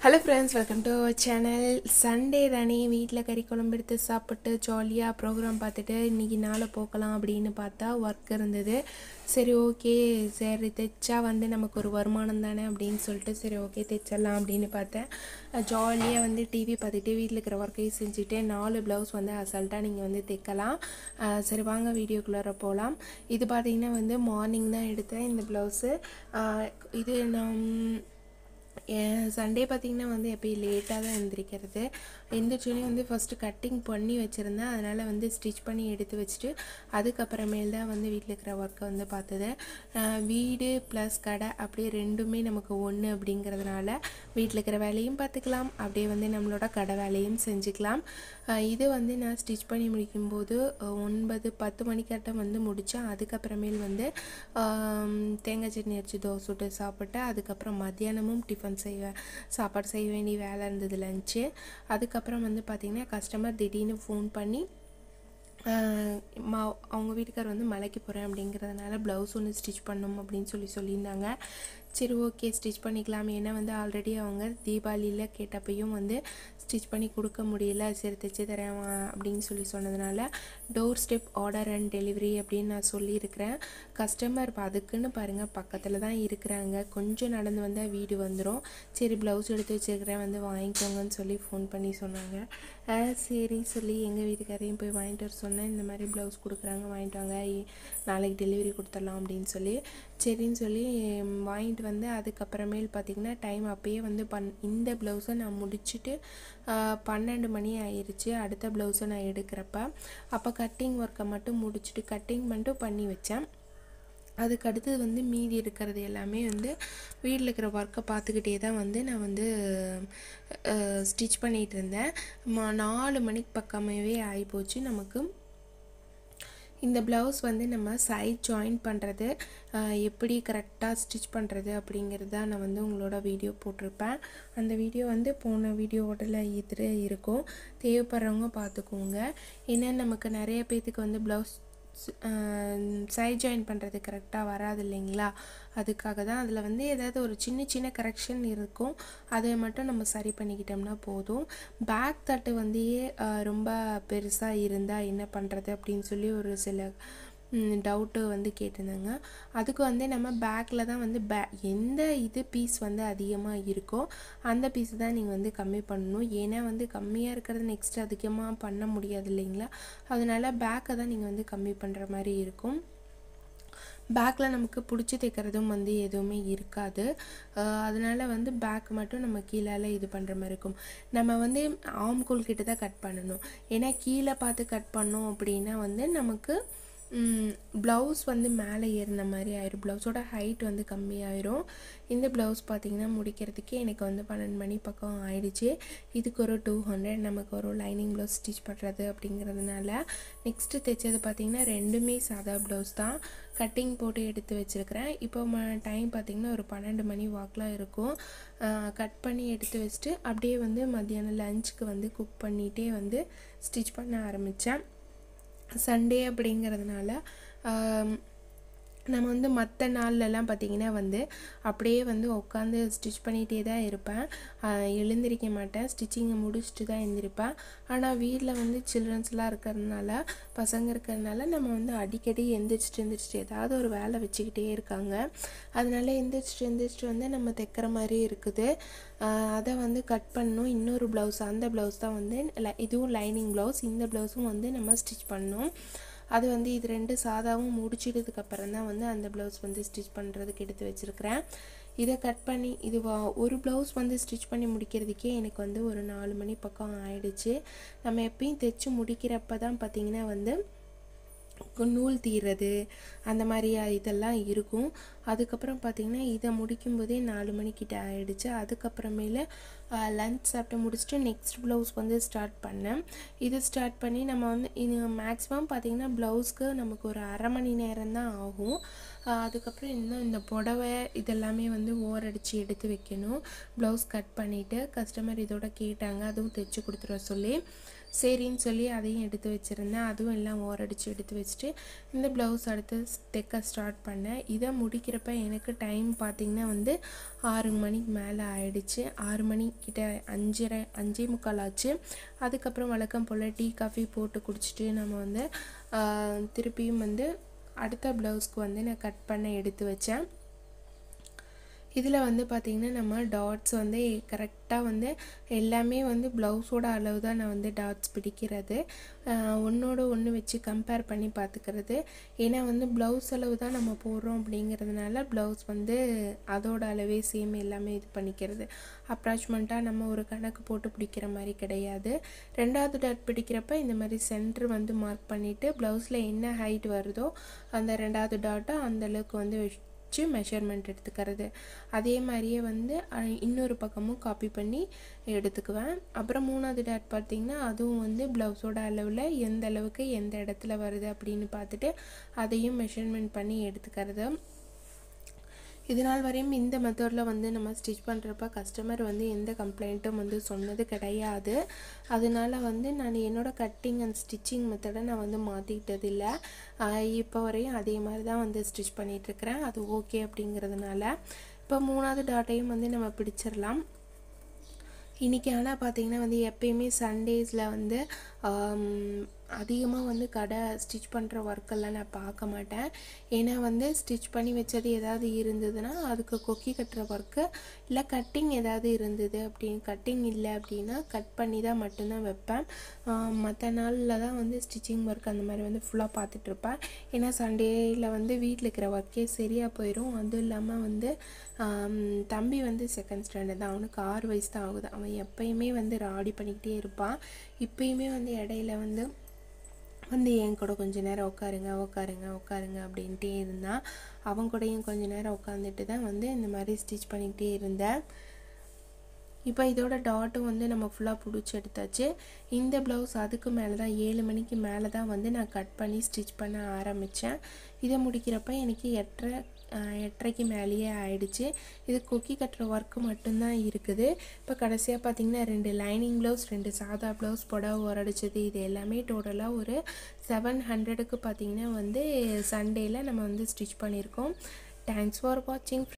hello friends welcome to our channel Sunday தானே வீட்டில் கறி குழம்பு எடுத்து சாப்பிட்டு ஜாலியாக ப்ரோக்ராம் பார்த்துட்டு இன்றைக்கி நாளை போக்கலாம் அப்படின்னு பார்த்தா ஒர்க் இருந்தது சரி ஓகே சரி தைச்சா வந்து நமக்கு ஒரு வருமானம் தானே அப்படின்னு சொல்லிட்டு சரி ஓகே தைச்சிடலாம் அப்படின்னு பார்த்தேன் ஜாலியாக வந்து டிவி பார்த்துட்டு வீட்டில் இருக்கிற ஒர்க்கையும் செஞ்சுட்டு நாலு ப்ளவுஸ் வந்து அசால்ட்டாக நீங்கள் வந்து தைக்கலாம் அஹ் சரி வாங்க வீடியோக்குள்ளார போகலாம் இது பார்த்தீங்கன்னா வந்து மார்னிங் தான் எடுத்தேன் இந்த ப்ளவுஸு இது நான் சண்டே பார்த்திங்கன்னா வந்து எப்பயும் லேட்டாக தான் எழுந்திரிக்கிறது எந்திரிச்சோடனே வந்து ஃபஸ்ட்டு கட்டிங் பண்ணி வச்சுருந்தேன் அதனால் வந்து ஸ்டிச் பண்ணி எடுத்து வச்சுட்டு அதுக்கப்புறமேல் தான் வந்து வீட்டில் இருக்கிற ஒர்க்கை வந்து பார்த்தது அஹ் வீடு ப்ளஸ் கடை அப்படியே ரெண்டுமே நமக்கு ஒன்று அப்படிங்கிறதுனால வீட்டில் இருக்கிற வேலையும் பார்த்துக்கலாம் அப்படியே வந்து நம்மளோட கடை வேலையும் செஞ்சுக்கலாம் அஹ் இது வந்து நான் ஸ்டிச் பண்ணி முடிக்கும்போது அஹ் ஒன்பது பத்து மணிக்கட்டம் வந்து முடித்தேன் அதுக்கப்புறமேல் வந்து ஆம், தேங்காய் சட்னி அரைச்சி தோசை சுட்டு சாப்பிட்டு அதுக்கப்புறம் மத்தியானமும் டிஃபன் செய்வேன் சாப்பாடு செய்ய வேண்டிய வேலை இருந்தது லஞ்சு அதுக்கப்புறம் வந்து பார்த்திங்கன்னா கஸ்டமர் திடீர்னு ஃபோன் பண்ணி ஆஹ் மா அவங்க வீட்டுக்கார் வந்து மலைக்கு போகிறேன் அப்படிங்கிறதுனால ப்ளவுஸ் ஒன்று ஸ்டிச் பண்ணணும் அப்படின்னு சொல்லி சொல்லியிருந்தாங்க சரி ஓகே ஸ்டிச் பண்ணிக்கலாம் ஏன்னா வந்து ஆல்ரெடி அவங்க தீபாவளியில் கேட்டப்பையும் வந்து ஸ்டிச் பண்ணி கொடுக்க முடியல சரி தைச்சி தரேன் வா அப்படின்னு சொல்லி சொன்னதுனால door step order and delivery அப்படின்னு நான் சொல்லியிருக்கிறேன் கஸ்டமர் அதுக்குன்னு பாருங்கள் பக்கத்தில் தான் இருக்கிறாங்க கொஞ்சம் நடந்து வந்தால் வீடு வந்துடும் சரி ப்ளவுஸ் எடுத்து வச்சுருக்கிறேன் வந்து வாங்கிக்கோங்கன்னு சொல்லி ஃபோன் பண்ணி சொன்னாங்க ஆ, சரி சொல்லி எங்கள் வீட்டுக்காரையும் போய் வாங்கிட்டு வர சொன்னேன் இந்த மாதிரி ப்ளவுஸ் கொடுக்குறாங்க வாங்கிட்டு வாங்க இ- நாளைக்கு டெலிவரி கொடுத்துடலாம் அப்படின்னு சொல்லி சரின்னு சொல்லி ம், வாங்கிட்டு வந்து அதுக்கப்புறமேல் பார்த்திங்கன்னா டைம் அப்பயே வந்து பண் இந்த ப்ளவுஸை நான் முடிச்சுட்டு ஆ, பன்னெண்டு மணி ஆயிருச்சு அடுத்த ப்ளவுஸை நான் எடுக்கிறப்ப அப்போ கட்டிங் ஒர்க்கை மட்டும் முடிச்சுட்டு கட்டிங் மட்டும் பண்ணி வச்சேன் அதுக்கு அடுத்தது வந்து மீதி இருக்கிறது எல்லாமே வந்து வீட்டில் இருக்கிற ஒர்க்கை பார்த்துக்கிட்டே தான் வந்து நான் வந்து ஸ்டிச் பண்ணிகிட்டு இருந்தேன் ம- நாலு மணிக்கு பக்கமாகவே ஆகிப்போச்சு நமக்கு இந்த ப்ளவுஸ் வந்து நம்ம சைட் ஜாயின் பண்ணுறது எப்படி கரெக்டாக ஸ்டிச் பண்ணுறது அப்படிங்கிறது தான் நான் வந்து உங்களோட வீடியோ போட்டிருப்பேன் அந்த வீடியோ வந்து போன வீடியோவோட இது இருக்கும் தேவைப்படுறவங்க பார்த்துக்கோங்க ஏன்னா நமக்கு நிறைய பேர்த்துக்கு வந்து ப்ளவுஸ் சைட் ஜாயின் பண்ணுறது கரெக்டாக வராது இல்லைங்களா அதுக்காக தான் அதில் வந்து ஏதாவது ஒரு சின்ன சின்ன கரெக்ஷன் இருக்கும் அதை மட்டும் நம்ம சரி பண்ணிக்கிட்டோம்னா போதும் பேக் தட்டு வந்து அஹ், ரொம்ப பெருசாக இருந்தால் என்ன பண்ணுறது அப்படின்னு சொல்லி ஒரு சில டவுட்டு வந்து கேட்டிருந்தாங்க அதுக்கு வந்து நம்ம பேக்கில் தான் வந்து பே எந்த இது பீஸ் வந்து அதிகமாக இருக்கோ அந்த பீஸ் தான் நீங்கள் வந்து கம்மி பண்ணணும் ஏன்னா வந்து கம்மியாக இருக்கிறது நெக்ஸ்ட் அதிகமாக பண்ண முடியாது இல்லைங்களா அதனால பேக்கை தான் நீங்கள் வந்து கம்மி பண்ணுற மாதிரி இருக்கும் பேக்கில் நமக்கு பிடிச்சி தைக்கிறதும் வந்து எதுவுமே இருக்காது அஹ் அதனால வந்து பேக் மட்டும் நம்ம கீழால இது பண்ணுற மாதிரி இருக்கும் நம்ம வந்து ஆம்கோல் கிட்ட தான் கட் பண்ணணும் ஏன்னா கீழே பார்த்து கட் பண்ணோம் அப்படின்னா வந்து நமக்கு ப்ளவுஸ் வந்து மேலே ஏறின மாதிரி ஆயிரும் ப்ளவுஸோட ஹைட் வந்து கம்மியாயிரும் இந்த ப்ளவுஸ் பார்த்திங்கன்னா முடிக்கிறதுக்கே எனக்கு வந்து பன்னெண்டு மணி பக்கம் ஆயிடுச்சு இதுக்கு ஒரு டூ ஹண்ட்ரட் நமக்கு ஒரு லைனிங் ப்ளவுஸ் ஸ்டிச் பண்ணுறது அப்படிங்கிறதுனால நெக்ஸ்ட்டு தைச்சது பார்த்திங்கன்னா ரெண்டுமே சாதா ப்ளவுஸ் தான் கட்டிங் போட்டு எடுத்து வச்சுருக்கிறேன் இப்போ ம டைம் பார்த்திங்கன்னா ஒரு பன்னெண்டு மணி வாக்கில் இருக்கும் கட் பண்ணி எடுத்து வச்சுட்டு அப்படியே வந்து மத்தியானம் லஞ்சுக்கு வந்து குக் பண்ணிகிட்டே வந்து ஸ்டிச் பண்ண ஆரம்பித்தேன் சண்டே அப்படிங்கிறதுனால ஆம், நம்ம வந்து மற்ற நாள்லலாம் பார்த்திங்கன்னா வந்து அப்படியே வந்து உட்காந்து ஸ்டிச் பண்ணிகிட்டே தான் இருப்பேன் ஆஹ் எழுந்திரிக்க மாட்டேன் ஸ்டிச்சிங்கை முடிச்சுட்டு தான் எழுந்திரிப்பேன் ஆனால் வீட்டில் வந்து சில்ட்ரன்ஸ்லாம் இருக்கிறதுனால பசங்க இருக்கிறதுனால நம்ம வந்து அடிக்கடி எந்திரிச்சிட்டு எந்திரிச்சிட்டு ஏதாவது ஒரு வேலை வச்சுக்கிட்டே இருக்காங்க அதனால எந்திரிச்சிட்டு எந்திரிச்சிட்டு வந்து நம்ம தைக்கிற மாதிரி இருக்குது ஆஹ் அதை வந்து கட் பண்ணணும் இன்னொரு ப்ளவுஸ் அந்த ப்ளவுஸ் தான் வந்து ல- இதுவும் லைனிங் ப்ளவுஸ் இந்த ப்ளவுஸும் வந்து நம்ம ஸ்டிச் பண்ணணும் அது வந்து இது ரெண்டு சாதாவும் முடிச்சிட்டதுக்கு அப்புறம் தான் வந்து அந்த ப்ளவுஸ் வந்து ஸ்டிச் பண்ணுறதுக்கு எடுத்து வச்சுருக்கிறேன் இதை கட் பண்ணி இது வா- ஒரு ப்ளவுஸ் வந்து ஸ்டிச் பண்ணி முடிக்கிறதுக்கே எனக்கு வந்து ஒரு நாலு மணி பக்கம் ஆயிடுச்சு நம்ம எப்பயும் தைச்சு முடிக்கிறப்ப தான் பார்த்திங்கன்னா வந்து நூல் தீர்றது அந்த மாதிரி இதெல்லாம் இருக்கும் அதுக்கப்புறம் பார்த்திங்கன்னா இதை முடிக்கும்போதே நாலு மணிக்கிட்ட ஆயிடுச்சு அதுக்கப்புறமேல லஞ்ச் சாப்பிட்டு முடிச்சுட்டு நெக்ஸ்ட் ப்ளவுஸ் வந்து ஸ்டார்ட் பண்ணேன் இது ஸ்டார்ட் பண்ணி நம்ம வந்து இது மேக்ஸிமம் பார்த்திங்கன்னா ப்ளவுஸ்க்கு நமக்கு ஒரு அரை மணி நேரம் தான் ஆகும் ஆஹ் அதுக்கப்புறம் இன்னும் இந்த புடவை இதெல்லாமே வந்து ஓர் அடித்து எடுத்து வைக்கணும் ப்ளவுஸ் கட் பண்ணிவிட்டு கஸ்டமர் இதோட கேட்டாங்க அதுவும் தைச்சு கொடுத்துட சொல்லி சரின்னு சொல்லி அதையும் எடுத்து வச்சுருந்தேன் அதுவும் எல்லாம் ஓரடிச்சு எடுத்து வச்சுட்டு இந்த ப்ளவுஸ் அடுத்து தைக்க ஸ்டார்ட் பண்ணேன் இதை முடிக்கிறப்ப எனக்கு டைம் பார்த்திங்கன்னா வந்து ஆறு மணிக்கு மேலே ஆயிடுச்சு ஆறு மணி கிட்ட அஞ்சரை அஞ்சே முக்கால் ஆச்சு அதுக்கப்புறம் வழக்கம் போல் டீ காஃபி போட்டு குடிச்சிட்டு நம்ம வந்து ஆஹ், திருப்பியும் வந்து அடுத்த ப்ளவுஸ்க்கு வந்து நான் கட் பண்ண எடுத்து வச்சேன் இதில் வந்து பார்த்திங்கன்னா நம்ம டாட்ஸ் வந்து கரெக்டாக வந்து எல்லாமே வந்து ப்ளவுஸோட அளவு தான் நான் வந்து டாட்ஸ் பிடிக்கிறது ஆஹ் ஒன்றோட ஒன்று வச்சு கம்பேர் பண்ணி பார்த்துக்கிறது ஏன்னா வந்து ப்ளவுஸ் அளவு தான் நம்ம போடுறோம் அப்படிங்கிறதுனால ப்ளவுஸ் வந்து அதோட அளவே சேம் எல்லாமே இது பண்ணிக்கிறது அப்ராச்மெண்ட்டாக நம்ம ஒரு கணக்கு போட்டு பிடிக்கிற மாதிரி கிடையாது ரெண்டாவது டாட் பிடிக்கிறப்ப இந்த மாதிரி சென்டர் வந்து மார்க் பண்ணிவிட்டு ப்ளவுஸில் என்ன ஹைட் வருதோ அந்த ரெண்டாவது டாட்டை அந்தளவுக்கு வந்து வச்சு வச்சு மெஷர்மெண்ட் எடுத்துக்கிறது அதே மாதிரியே வந்து அஹ், இன்னொரு பக்கமும் காப்பி பண்ணி எடுத்துக்குவேன் அப்புறம் மூணாவது டாட் பார்த்தீங்கன்னா அதுவும் வந்து ப்ளவுஸோட அளவில் எந்த அளவுக்கு எந்த இடத்துல வருது அப்படின்னு பார்த்துட்டு அதையும் மெஷர்மெண்ட் பண்ணி எடுத்துக்கிறது இது நாள் வரையும் இந்த மெத்தடில் வந்து நம்ம ஸ்டிச் பண்ணுறப்ப கஸ்டமர் வந்து எந்த கம்ப்ளைண்ட்டும் வந்து சொன்னது கிடையாது அதனால வந்து நான் என்னோடய கட்டிங் அண்ட் ஸ்டிச்சிங் மெத்தடை நான் வந்து மாற்றிக்கிட்டது இல்லை இப்போ வரையும் அதே மாதிரி தான் வந்து ஸ்டிச் பண்ணிகிட்ருக்கிறேன் அது ஓகே அப்படிங்கிறதுனால இப்போ மூணாவது டாட்டையும் வந்து நம்ம பிடிச்சிடலாம் இன்றைக்கி ஆனால் பார்த்தீங்கன்னா வந்து எப்பயுமே சண்டேஸில் வந்து அதிகமாக வந்து கடை ஸ்டிச் பண்ணுற ஒர்க்கெல்லாம் நான் பார்க்க மாட்டேன் ஏன்னா வந்து ஸ்டிச் பண்ணி வச்சது ஏதாவது இருந்ததுன்னா அதுக்கு கொக்கி கட்டுற ஒர்க்கு இல்லை கட்டிங் ஏதாவது இருந்தது அப்படின்னு கட்டிங் இல்லை அப்படின்னா கட் பண்ணி தான் மட்டும்தான் வைப்பேன் மற்ற நாளில் தான் வந்து ஸ்டிச்சிங் ஒர்க் அந்த மாதிரி வந்து ஃபுல்லாக பார்த்துட்ருப்பேன் ஏன்னா சண்டேயில் வந்து வீட்டில் இருக்கிற ஒர்க்கே சரியாக போயிடும் அதுவும் இல்லாமல் வந்து ஆம், தம்பி வந்து செகண்ட் ஸ்டாண்டர்ட் தான் அவனுக்கு ஆறு வயசு தான் ஆகுது அவன் எப்பயுமே வந்து ராடி பண்ணிக்கிட்டே இருப்பான் இப்பயுமே வந்து இடையில வந்து வந்து என் கூட கொஞ்ச நேரம் உட்காருங்க உட்காருங்க உட்காருங்க அப்படின்ட்டே இருந்தான் அவன் கூடயும் கொஞ்ச நேரம் உட்காந்துட்டு தான் வந்து இந்த மாதிரி ஸ்டிச் பண்ணிக்கிட்டே இருந்தேன் இப்போ இதோட டாட்டும் வந்து நம்ம ஃபுல்லாக பிடிச்சி எடுத்தாச்சு இந்த ப்ளவுஸ் அதுக்கு மேலே தான் ஏழு மணிக்கு மேலே தான் வந்து நான் கட் பண்ணி ஸ்டிச் பண்ண ஆரம்பித்தேன் இதை முடிக்கிறப்ப எனக்கு எட்டரை ஆஹ், எட்டரைக்கு மேலேயே ஆயிடுச்சு இது கொக்கி கட்டுற ஒர்க்கு மட்டும்தான் இருக்குது இப்போ கடைசியாக பார்த்தீங்கன்னா ரெண்டு லைனிங் ப்ளவுஸ் ரெண்டு சாதா ப்ளவுஸ் புடவை உரடிச்சது இது எல்லாமே டோட்டலாக ஒரு செவன் ஹண்ட்ரடுக்கு பார்த்தீங்கன்னா வந்து சண்டேயில் நம்ம வந்து ஸ்டிச் பண்ணியிருக்கோம் தேங்க்ஸ் ஃபார் வாட்சிங்